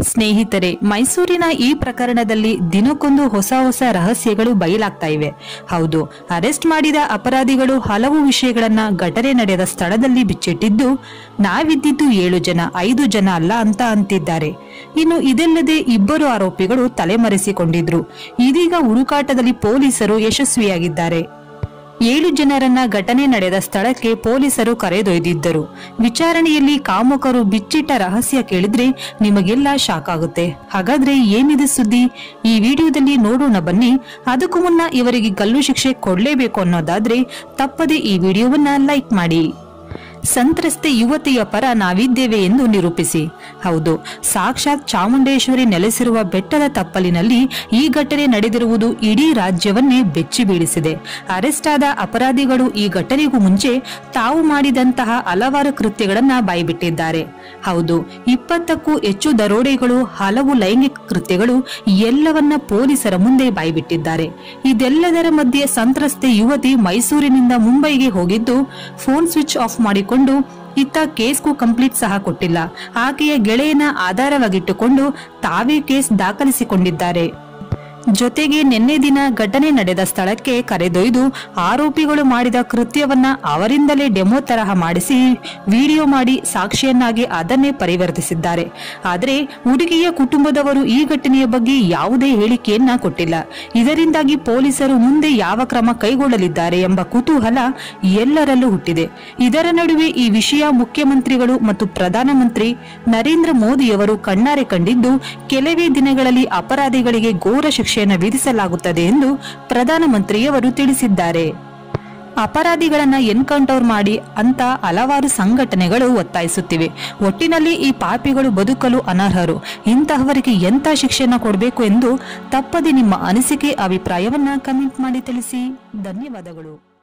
ಸ್ನೇಹಿತರೆ ಮೈಸೂರಿನ ಈ ಪ್ರಕರಣದಲ್ಲಿ ದಿನಕ್ಕೊಂದು ಹೊಸ ಹೊಸ ರಹಸ್ಯಗಳು ಬಯಲಾಗ್ತಾ ಇವೆ ಹೌದು ಅರೆಸ್ಟ್ ಮಾಡಿದ ಅಪರಾಧಿಗಳು ಹಲವು ವಿಷಯಗಳನ್ನ ಘಟನೆ ನಡೆದ ಸ್ಥಳದಲ್ಲಿ ಬಿಚ್ಚಿಟ್ಟಿದ್ದು ನಾವಿದ್ದಿದ್ದು ಏಳು ಜನ ಐದು ಜನ ಅಲ್ಲ ಅಂತ ಅಂತಿದ್ದಾರೆ ಇನ್ನು ಇದಲ್ಲದೆ ಇಬ್ಬರು ಆರೋಪಿಗಳು ತಲೆಮರೆಸಿಕೊಂಡಿದ್ರು ಇದೀಗ ಹುಡುಕಾಟದಲ್ಲಿ ಪೊಲೀಸರು ಯಶಸ್ವಿಯಾಗಿದ್ದಾರೆ ಏಳು ಜನರನ್ನ ಘಟನೆ ನಡೆದ ಸ್ಥಳಕ್ಕೆ ಪೊಲೀಸರು ಕರೆದೊಯ್ದಿದ್ದರು ವಿಚಾರಣೆಯಲ್ಲಿ ಕಾಮುಕರು ಬಿಚ್ಚಿಟ್ಟ ರಹಸ್ಯ ಕೇಳಿದ್ರೆ ನಿಮಗೆಲ್ಲ ಶಾಕ್ ಆಗುತ್ತೆ ಹಾಗಾದ್ರೆ ಏನಿದೆ ಸುದ್ದಿ ಈ ವಿಡಿಯೋದಲ್ಲಿ ನೋಡೋಣ ಬನ್ನಿ ಅದಕ್ಕೂ ಮುನ್ನ ಇವರಿಗೆ ಗಲ್ಲು ಶಿಕ್ಷೆ ಕೊಡ್ಲೇಬೇಕು ಅನ್ನೋದಾದ್ರೆ ತಪ್ಪದೆ ಈ ವಿಡಿಯೋವನ್ನ ಲೈಕ್ ಮಾಡಿ ಸಂತ್ರಸ್ತೆ ಯುವತಿಯ ಪರ ನಾವಿದ್ದೇವೆ ಎಂದು ನಿರೂಪಿಸಿ ಹೌದು ಸಾಕ್ಷಾತ್ ಚಾಮುಂಡೇಶ್ವರಿ ನೆಲೆಸಿರುವ ಬೆಟ್ಟದ ತಪ್ಪಲಿನಲ್ಲಿ ಈ ಘಟನೆ ನಡೆದಿರುವುದು ಇಡೀ ರಾಜ್ಯವನ್ನೇ ಬೆಚ್ಚಿ ಬೀಳಿಸಿದೆ ಅರೆಸ್ಟ್ ಆದ ಅಪರಾಧಿಗಳು ಈ ಘಟನೆಗೂ ಮುಂಚೆ ತಾವು ಮಾಡಿದಂತಹ ಹಲವಾರು ಕೃತ್ಯಗಳನ್ನ ಬಾಯ್ಬಿಟ್ಟಿದ್ದಾರೆ ಹೌದು ಇಪ್ಪತ್ತಕ್ಕೂ ಹೆಚ್ಚು ದರೋಡೆಗಳು ಹಲವು ಲೈಂಗಿಕ ಕೃತ್ಯಗಳು ಎಲ್ಲವನ್ನ ಪೊಲೀಸರ ಮುಂದೆ ಬಾಯ್ಬಿಟ್ಟಿದ್ದಾರೆ ಇದೆಲ್ಲದರ ಮಧ್ಯೆ ಸಂತ್ರಸ್ತೆ ಯುವತಿ ಮೈಸೂರಿನಿಂದ ಮುಂಬೈಗೆ ಹೋಗಿದ್ದು ಫೋನ್ ಸ್ವಿಚ್ ಆಫ್ ಮಾಡಿಕೊಂಡು ಇತ್ತ ಕೇಸ್ಗೂ ಕಂಪ್ಲೀಟ್ ಸಹ ಕೊಟ್ಟಿಲ್ಲ ಆಕೆಯ ಗೆಳೆಯನ ಆಧಾರವಾಗಿಟ್ಟುಕೊಂಡು ತಾವೇ ಕೇಸ್ ದಾಖಲಿಸಿಕೊಂಡಿದ್ದಾರೆ ಜೊತೆಗೆ ನಿನ್ನೆ ದಿನ ಘಟನೆ ನಡೆದ ಸ್ಥಳಕ್ಕೆ ಕರೆದೊಯ್ದು ಆರೋಪಿಗಳು ಮಾಡಿದ ಕೃತ್ಯವನ್ನ ಅವರಿಂದಲೇ ಡೆಮೋ ತರಹ ಮಾಡಿಸಿ ವಿಡಿಯೋ ಮಾಡಿ ಸಾಕ್ಷಿಯನ್ನಾಗಿ ಅದನ್ನೇ ಪರಿವರ್ತಿಸಿದ್ದಾರೆ ಆದರೆ ಹುಡುಗಿಯ ಕುಟುಂಬದವರು ಈ ಘಟನೆಯ ಬಗ್ಗೆ ಯಾವುದೇ ಹೇಳಿಕೆಯನ್ನ ಕೊಟ್ಟಿಲ್ಲ ಇದರಿಂದಾಗಿ ಪೊಲೀಸರು ಮುಂದೆ ಯಾವ ಕ್ರಮ ಕೈಗೊಳ್ಳಲಿದ್ದಾರೆ ಎಂಬ ಕುತೂಹಲ ಎಲ್ಲರಲ್ಲೂ ಹುಟ್ಟಿದೆ ಇದರ ನಡುವೆ ಈ ವಿಷಯ ಮುಖ್ಯಮಂತ್ರಿಗಳು ಮತ್ತು ಪ್ರಧಾನಮಂತ್ರಿ ನರೇಂದ್ರ ಮೋದಿಯವರು ಕಣ್ಣಾರೆ ಕಂಡಿದ್ದು ಕೆಲವೇ ದಿನಗಳಲ್ಲಿ ಅಪರಾಧಿಗಳಿಗೆ ಘೋರ ಶಿಕ್ಷೆಯನ್ನು ವಿಧಿಸಲಾಗುತ್ತದೆ ಎಂದು ಪ್ರಧಾನಮಂತ್ರಿಯವರು ತಿಳಿಸಿದ್ದಾರೆ ಅಪರಾಧಿಗಳನ್ನ ಎನ್ಕೌಂಟರ್ ಮಾಡಿ ಅಂತ ಹಲವಾರು ಸಂಘಟನೆಗಳು ಒತ್ತಾಯಿಸುತ್ತಿವೆ ಒಟ್ಟಿನಲ್ಲಿ ಈ ಪಾಪಿಗಳು ಬದುಕಲು ಅನರ್ಹರು ಇಂತಹವರಿಗೆ ಎಂಥ ಶಿಕ್ಷೆಯನ್ನು ಕೊಡಬೇಕು ಎಂದು ತಪ್ಪದೆ ನಿಮ್ಮ ಅನಿಸಿಕೆ ಅಭಿಪ್ರಾಯವನ್ನ ಕಮೆಂಟ್ ಮಾಡಿ ತಿಳಿಸಿ ಧನ್ಯವಾದಗಳು